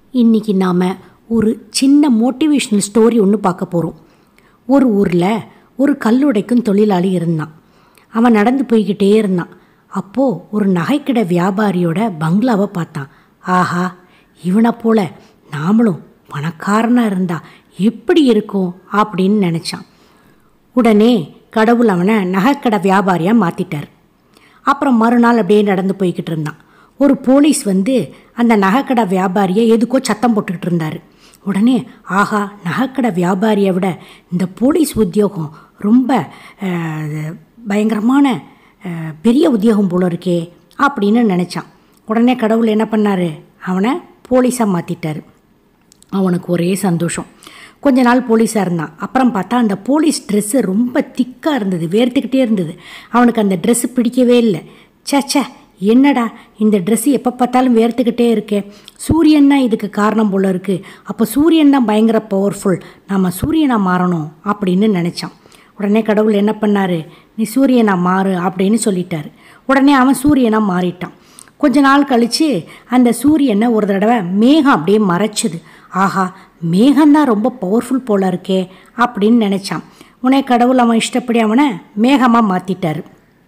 இன்னைக்கு நாம் ஒரு சின்ன மோட்டிவேஷ்னல் ஸ்டோரி ஒன்று பார்க்க போகிறோம் ஒரு ஊரில் ஒரு கல்லுடைக்கும் தொழிலாளி இருந்தான் அவன் நடந்து போய்கிட்டே இருந்தான் அப்போது ஒரு நகைக்கடை வியாபாரியோட பங்களாவை பார்த்தான் ஆஹா இவனை போல நாமளும் பணக்காரனாக இருந்தா எப்படி இருக்கும் அப்படின்னு நினச்சான் உடனே கடவுள் அவனை நகைக்கடை வியாபாரியாக மாற்றிட்டார் அப்புறம் மறுநாள் அப்படியே நடந்து போய்கிட்டு இருந்தான் ஒரு போலீஸ் வந்து அந்த நகைக்கடை வியாபாரியை எதுக்கோ சத்தம் போட்டுக்கிட்டு இருந்தார் உடனே ஆஹா நகைக்கடை வியாபாரியை விட இந்த போலீஸ் உத்தியோகம் ரொம்ப அஹ், பயங்கரமான அஹ், பெரிய உத்தியோகம் போல இருக்கே அப்படின்னு நினச்சான் உடனே கடவுள் என்ன பண்ணார் அவனை போலீஸாக மாற்றிட்டார் அவனுக்கு ஒரே சந்தோஷம் கொஞ்ச நாள் போலீஸாக இருந்தான் அப்புறம் பார்த்தா அந்த போலீஸ் ட்ரெஸ்ஸு ரொம்ப திக்காக இருந்தது வேர்த்துக்கிட்டே இருந்தது அவனுக்கு அந்த ட்ரெஸ்ஸு பிடிக்கவே இல்லை ச்சே ச்சே என்னடா இந்த ட்ரெஸ்ஸு எப்போ பார்த்தாலும் வேர்த்துக்கிட்டே இருக்கே சூரியன் தான் இதுக்கு காரணம் போல இருக்குது அப்போ சூரியன் தான் பயங்கர பவர்ஃபுல் நம்ம சூரியனாக மாறணும் அப்படின்னு நினச்சான் உடனே கடவுள் என்ன பண்ணார் நீ சூரியனா மாறு அப்படின்னு சொல்லிட்டாரு உடனே அவன் சூரியனாக மாறிட்டான் கொஞ்ச நாள் கழித்து அந்த சூரியனை ஒரு தடவை மேகம் அப்படியே மறைச்சுது ஆஹா மேகம்தான் ரொம்ப பவர்ஃபுல் போல இருக்கே அப்படின்னு நினச்சான் உடனே கடவுள் அவன் இஷ்டப்படி அவனை மேகமாக மாற்றிட்டாரு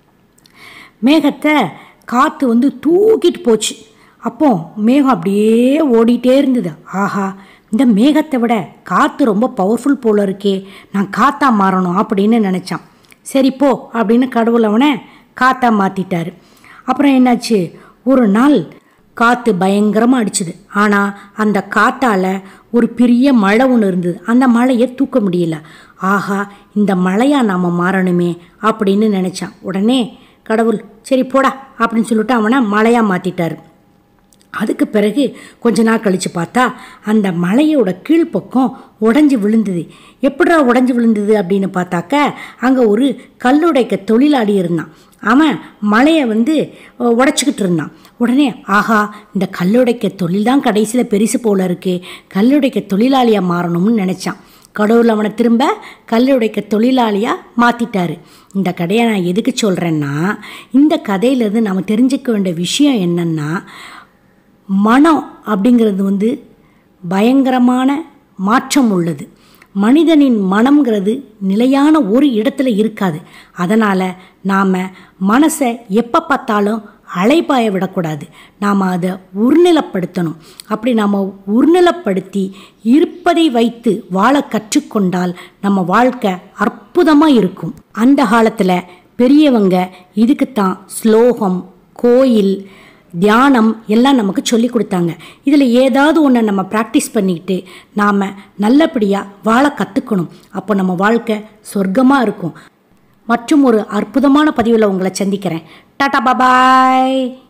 மேகத்தை காற்று வந்து தூக்கிட்டு போச்சு அப்போ மேகம் அப்படியே ஓடிட்டே இருந்தது ஆஹா இந்த மேகத்தை விட காற்று ரொம்ப பவர்ஃபுல் போல இருக்கே நான் காத்தா மாறணும் அப்படின்னு நினச்சான் சரி போ அப்படின்னு கடவுள் அவனை காத்தா மாற்றிட்டாரு அப்புறம் என்னாச்சு ஒரு நாள் காற்று பயங்கரமாக அடிச்சுது ஆனால் அந்த காத்தால் ஒரு பெரிய மழை ஒன்று இருந்தது அந்த மழையை தூக்க முடியல ஆஹா இந்த மழையாக நாம் மாறணுமே அப்படின்னு நினச்சான் உடனே கடவுள் சரி போடா அப்படின்னு சொல்லிட்டு அவனை மழையாக மாற்றிட்டார் அதுக்கு பிறகு கொஞ்ச நாள் கழித்து பார்த்தா அந்த மலையோட கீழ்ப்பக்கம் உடஞ்சி விழுந்தது எப்படிடா உடஞ்சி விழுந்தது அப்படின்னு பார்த்தாக்க அங்கே ஒரு கல்லுடைக்க தொழிலாளி இருந்தான் அவன் மலையை வந்து உடச்சிக்கிட்டு இருந்தான் உடனே ஆஹா இந்த கல்லுடைக்க தொழில் தான் கடைசியில் பெருசு போல இருக்கு கல்லுடைக்க தொழிலாளியாக மாறணும்னு நினச்சான் கடவுள் அவனை திரும்ப கல்லுடைக்க தொழிலாளியாக மாற்றிட்டாரு இந்த கதையை நான் எதுக்கு சொல்கிறேன்னா இந்த கதையிலேருந்து நம்ம தெரிஞ்சுக்க வேண்டிய விஷயம் என்னென்னா மனம் அப்படிங்கிறது வந்து பயங்கரமான மாற்றம் உள்ளது மனிதனின் மனம்ங்கிறது நிலையான ஒரு இடத்துல இருக்காது அதனால் நாம் மனசை எப்போ பார்த்தாலும் அலைபாய விடக்கூடாது நாம் அதை உருநிலப்படுத்தணும் அப்படி நாம் உருநிலப்படுத்தி இருப்பதை வைத்து வாழ கற்றுக்கொண்டால் நம்ம வாழ்க்கை அற்புதமாக இருக்கும் அந்த காலத்தில் பெரியவங்க இதுக்குத்தான் ஸ்லோகம் கோயில் தியானம் எல்லாம் நமக்கு சொல்லி கொடுத்தாங்க இதில் ஏதாவது ஒன்று நம்ம ப்ராக்டிஸ் பண்ணிக்கிட்டு நாம் நல்லபடியாக வாழ கற்றுக்கணும் அப்போ நம்ம வாழ்க்கை சொர்க்கமாக இருக்கும் மற்றும் ஒரு அற்புதமான பதிவில் உங்களை சந்திக்கிறேன் டாடா பாபாய்